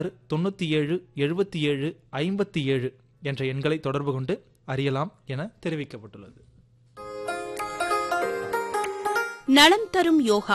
தொண்ணூற்றி ஏழு எழுபத்தி ஏழு ஐம்பத்தி ஏழு என்ற எண்களை தொடர்பு கொண்டு அறியலாம் என தெரிவிக்கப்பட்டுள்ளது நலம் தரும் யோகா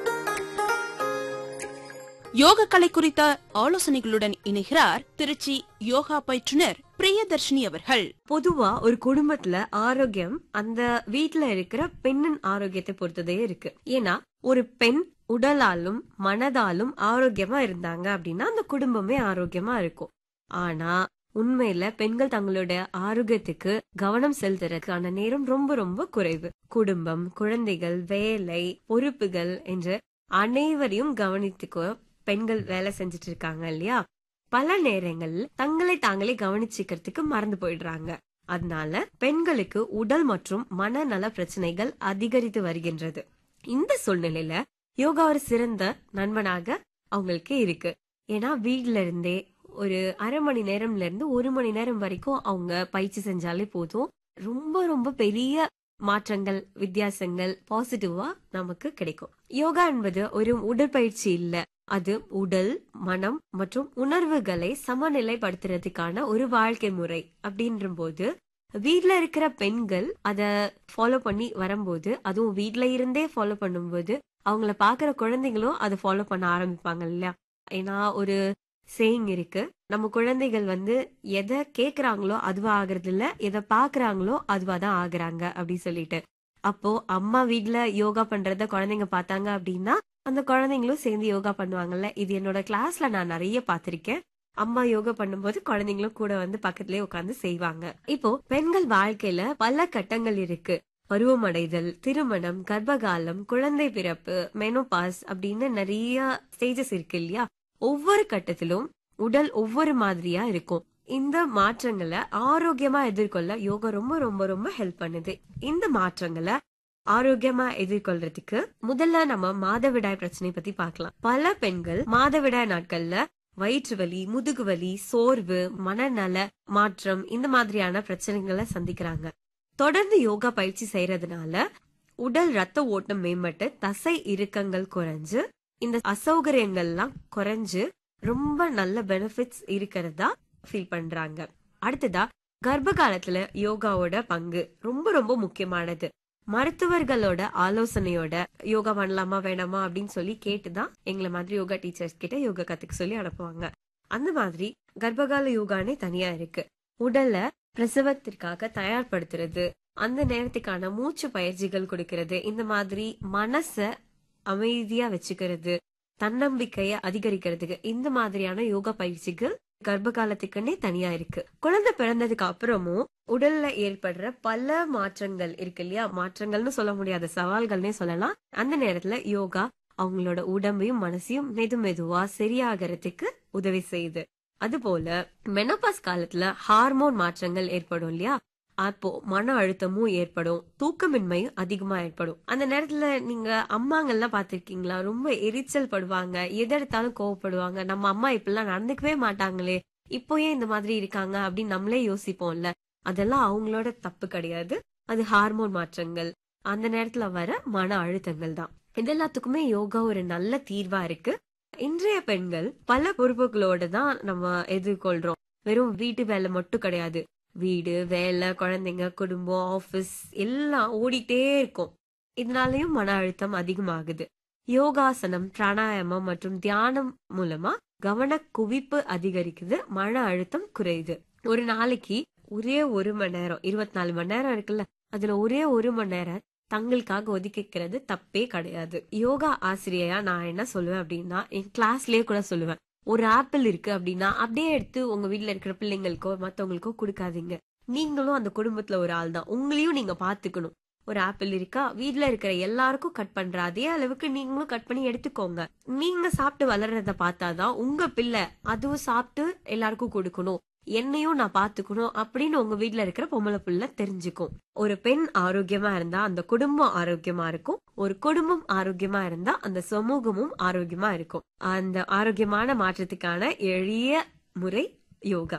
யோக கலை குறித்த ஆலோசனைகளுடன் இணைகிறார் திருச்சி யோகா பயிற்றுனர் பிரியதர்ஷினி அவர்கள் பொதுவா ஒரு குடும்பத்துல ஆரோக்கியம் அந்த வீட்ல இருக்கிற பெண்ணின் ஆரோக்கியத்தை பொறுத்ததே இருக்கு ஏன்னா ஒரு பெண் உடலாலும் மனதாலும் ஆரோக்கியமா இருந்தாங்க அப்படின்னா அந்த குடும்பமே ஆரோக்கியமா இருக்கும் ஆனா உண்மையில பெண்கள் தங்களுடைய ஆரோக்கியத்துக்கு கவனம் செலுத்துறதுக்கான நேரம் ரொம்ப ரொம்ப குறைவு குடும்பம் குழந்தைகள் வேலை பொறுப்புகள் என்று அனைவரையும் கவனித்துக்க பெண்கள் வேலை செஞ்சுட்டு இருக்காங்க இல்லையா பல நேரங்கள்ல தங்களை தாங்களே கவனிச்சுக்கிறதுக்கு மறந்து போயிடுறாங்க அதனால பெண்களுக்கு உடல் மற்றும் மனநல பிரச்சனைகள் அதிகரித்து வருகின்றது இந்த சூழ்நிலையில யோகா ஒரு சிறந்த நண்பனாக அவங்களுக்கு இருக்கு ஏன்னா வீட்ல இருந்தே ஒரு அரை மணி நேரம்ல இருந்து ஒரு மணி நேரம் வரைக்கும் அவங்க பயிற்சி செஞ்சாலே போதும் ரொம்ப ரொம்ப பெரிய மாற்றங்கள் வித்தியாசங்கள் பாசிட்டிவா நமக்கு கிடைக்கும் யோகா என்பது ஒரு உடற்பயிற்சி இல்ல அது உடல் மனம் மற்றும் உணர்வுகளை சமநிலைப்படுத்துறதுக்கான ஒரு வாழ்க்கை முறை அப்படின்ற போது வீட்ல இருக்கிற பெண்கள் அத ஃபாலோ பண்ணி வரும்போது அதுவும் வீட்ல இருந்தே ஃபாலோ பண்ணும்போது அவங்கள பாக்குற குழந்தைங்களும் அதை ஃபாலோ பண்ண ஆரம்பிப்பாங்க இல்லையா ஏன்னா ஒரு சேயிங் இருக்கு நம்ம குழந்தைகள் வந்து எதை கேக்குறாங்களோ அதுவா ஆகுறது இல்ல எதை பாக்குறாங்களோ அதுவா தான் ஆகுறாங்க அப்படி சொல்லிட்டு அப்போ அம்மா வீட்ல யோகா பண்றத குழந்தைங்க பார்த்தாங்க அப்படின்னா அந்த குழந்தைங்களும் சேர்ந்து யோகா பண்ணுவாங்கல்ல இது என்னோட கிளாஸ்ல நான் நிறைய பார்த்திருக்கேன் அம்மா யோகா பண்ணும்போது குழந்தைங்களும் கூட வந்து பக்கத்துலயே உட்கார்ந்து செய்வாங்க இப்போ பெண்கள் வாழ்க்கையில பல கட்டங்கள் இருக்கு பருவமடைதல் திருமணம் கர்ப்பகாலம் குழந்தை பிறப்பு மெனோபாஸ் அப்படின்னு நிறைய ஸ்டேஜஸ் இருக்கு இல்லையா ஒவ்வொரு கட்டத்திலும் உடல் ஒவ்வொரு மாதிரியா இருக்கும் இந்த மாற்றங்களை ஆரோக்கியமா எதிர்கொள்ள யோகா ரொம்ப ரொம்ப ரொம்ப ஹெல்ப் பண்ணுது இந்த மாற்றங்களை ஆரோக்கியமா எதிர்கொள்றதுக்கு முதல்ல நம்ம மாதவிடாய் பிரச்சனை பத்தி பார்க்கலாம் பல பெண்கள் மாதவிடாய் நாட்கள்ல வயிற்று வலி முதுகு வலி சோர்வு மனநல மாற்றம் இந்த மாதிரியான பிரச்சனைகளை சந்திக்கிறாங்க தொடர்ந்து யோகா பயிற்சி செய்யறதுனால உடல் ரத்த ஓட்டம் மேம்பட்டு தசை இறுக்கங்கள் குறைஞ்சு இந்த அசௌகரியங்கள்லாம் குறைஞ்சு ரொம்ப நல்ல பெனிஃபிட்ஸ் இருக்கிறதா ஃபீல் பண்றாங்க அடுத்ததா கர்ப்ப காலத்துல யோகாவோட பங்கு ரொம்ப ரொம்ப முக்கியமானது மருத்துவர்களோட ஆலோசனையோட யோகா பண்ணலாமா வேணாமா அப்படின்னு சொல்லி கேட்டுதான் எங்களை மாதிரி யோகா டீச்சர்ஸ் கிட்ட யோகா கத்துக்க சொல்லி அனுப்புவாங்க அந்த மாதிரி கர்ப்பகால யோகானே தனியா இருக்கு உடல்ல பிரசவத்திற்காக தயார்படுத்துறது அந்த நேரத்துக்கான மூச்சு பயிற்சிகள் கொடுக்கறது இந்த மாதிரி மனச அமைதியா வச்சுக்கிறது தன்னம்பிக்கைய அதிகரிக்கிறதுக்கு இந்த மாதிரியான யோகா பயிற்சிகள் கர்ப்ப காலத்துக்குன்னே தனியா இருக்கு குழந்தை பிறந்ததுக்கு அப்புறமும் உடல்ல ஏற்படுற பல மாற்றங்கள் இருக்கு இல்லையா மாற்றங்கள்னு சொல்ல முடியாத சவால்கள்னே சொல்லலாம் அந்த நேரத்துல யோகா அவங்களோட உடம்பையும் மனசையும் மெது மெதுவா சரியாகிறதுக்கு உதவி செய்யுது அதுபோல மெனோபாஸ் காலத்துல ஹார்மோன் மாற்றங்கள் ஏற்படும் இல்லையா அப்போ மன அழுத்தமும் ஏற்படும் தூக்கமின்மையும் அதிகமா ஏற்படும் அந்த நேரத்துல நீங்க அம்மாங்கெல்லாம் பாத்திருக்கீங்களா ரொம்ப எரிச்சல் படுவாங்க எதெடுத்தாலும் கோவப்படுவாங்க நம்ம அம்மா இப்படிலாம் நடந்துக்கவே மாட்டாங்களே இப்போ ஏன் இந்த மாதிரி இருக்காங்க அப்படின்னு நம்மளே யோசிப்போம்ல அதெல்லாம் அவங்களோட தப்பு கிடையாது அது ஹார்மோன் மாற்றங்கள் அந்த நேரத்துல வர மன அழுத்தங்கள் தான் இது எல்லாத்துக்குமே யோகா ஒரு நல்ல தீர்வா இருக்கு இன்றைய பெண்கள் பல பொறுப்புகளோட தான் நம்ம எதிர்கொள்றோம் வெறும் வீட்டு வேலை மட்டும் கிடையாது வீடு வேலை குழந்தைங்க குடும்பம் ஆபீஸ் எல்லாம் ஓடிட்டே இருக்கும் இதனாலயும் மன அழுத்தம் அதிகமாகுது யோகாசனம் பிராணாயாமம் மற்றும் தியானம் மூலமா கவன குவிப்பு அதிகரிக்குது மன அழுத்தம் குறையுது ஒரு நாளைக்கு ஒரே ஒரு மணி நேரம் இருபத்தி நாலு மணி நேரம் இருக்குல்ல அதுல ஒரே ஒரு மணி நேரம் தங்களுக்காக ஒதுக்கிக்கிறது தப்பே கிடையாது யோகா ஆசிரியரா நான் என்ன சொல்லுவேன் அப்படின்னா என் கிளாஸ்லயே கூட சொல்லுவேன் ஒரு ஆப்பிள் இருக்கு அப்படின்னா அப்படியே எடுத்து உங்க வீட்ல இருக்கிற பிள்ளைங்களுக்கோ மத்தவங்களுக்கோ கொடுக்காதீங்க நீங்களும் அந்த குடும்பத்துல ஒரு ஆள் தான் உங்களையும் நீங்க பாத்துக்கணும் ஒரு ஆப்பிள் இருக்கா வீட்ல இருக்கிற எல்லாருக்கும் கட் பண்ற அதே அளவுக்கு நீங்களும் கட் பண்ணி எடுத்துக்கோங்க நீங்க சாப்பிட்டு வளர்றத பார்த்தாதான் உங்க பிள்ளை அதுவும் சாப்பிட்டு எல்லாருக்கும் கொடுக்கணும் என்னையும் நான் பாத்துக்கணும் அப்படின்னு உங்க வீட்ல இருக்கிற பொம்பளை புள்ள தெரிஞ்சுக்கும் ஒரு பெண் ஆரோக்கியமா இருந்தா அந்த குடும்பம் ஆரோக்கியமா இருக்கும் ஒரு குடும்பம் ஆரோக்கியமா இருந்தா அந்த சமூகமும் ஆரோக்கியமா இருக்கும் அந்த ஆரோக்கியமான மாற்றத்துக்கான எளிய முறை யோகா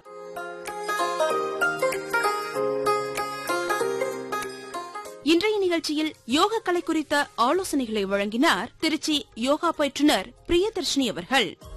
இன்றைய நிகழ்ச்சியில் யோக கலை குறித்த ஆலோசனைகளை வழங்கினார் திருச்சி யோகா பயிற்றுனர் பிரியதர்ஷினி அவர்கள்